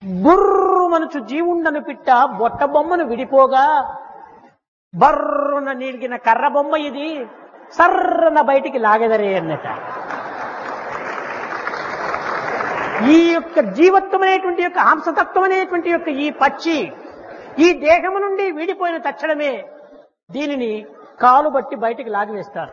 బుర్రుమనుచు జీవుండను పిట్ట బొట్ట బొమ్మను విడిపోగా బర్రున నీడిగిన కర్ర బొమ్మ ఇది సర్రన బయటికి లాగెదరే అన్నట ఈ యొక్క జీవత్వం అనేటువంటి యొక్క హంసతత్వం అనేటువంటి యొక్క ఈ పక్షి ఈ దేహము నుండి వీడిపోయిన తక్షణమే దీనిని కాలు బట్టి బయటికి లాగివేస్తారు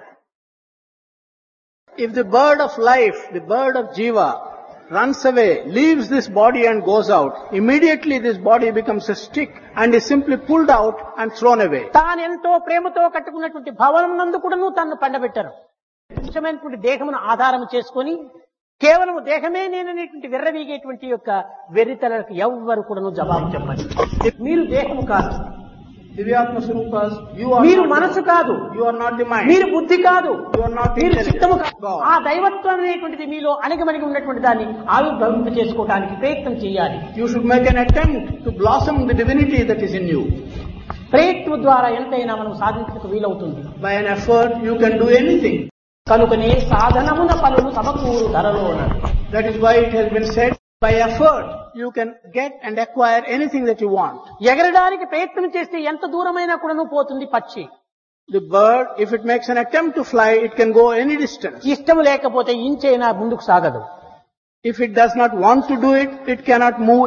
If the bird of life, the bird of Jiva, runs away, leaves this body and goes out, immediately this body becomes a stick and is simply pulled out and thrown away. తానెంతో ప్రేమతో కట్టుకున్నటువంటి భవనం నందు కూడాను తనను పండబెట్టారు ఇష్టమైనటువంటి దేహమును ఆధారం చేసుకొని కేవలం దేహమే నేననేటువంటి విర్రవీగేటువంటి యొక్క వెర్రితలకు ఎవ్వరు కూడాను జవాబు చెప్పండి మీరు దేహము కాదు Divyatma Swarupas, you are మీరు not, మనసు కాదు you are not the mind. మీరు బుద్ధి కాదు You are not మీరు intelligent. చిత్తము కాదు God. ఆ దైవత్వం అనేటువంటిది మీలో అణిగమణిగి ఉన్నటువంటి దాన్ని ఆవిర్భవింప చేసుకోవడానికి ప్రయత్నం చేయాలి You should make an attempt to blossom the divinity that is in you. ప్రయత్నం ద్వారా ఎంతైనా మనం సాధించడానికి వీలవుతుంది By an effort, you can do anything. కనుకనే సాధనమున పనులు సమకూరు ధరలోన That is why it has been said, by effort, you can get and acquire anything that you want. ఎగరడానికి ప్రయత్నం చేస్తే ఎంత దూరమైనా కూడాను పోతుంది పక్షి The bird, if it makes an attempt to fly, it can go any distance. ఇష్టం లేకపోతే ఇంచైనా ముందుకు సాగదు If it does not want to do it, it cannot move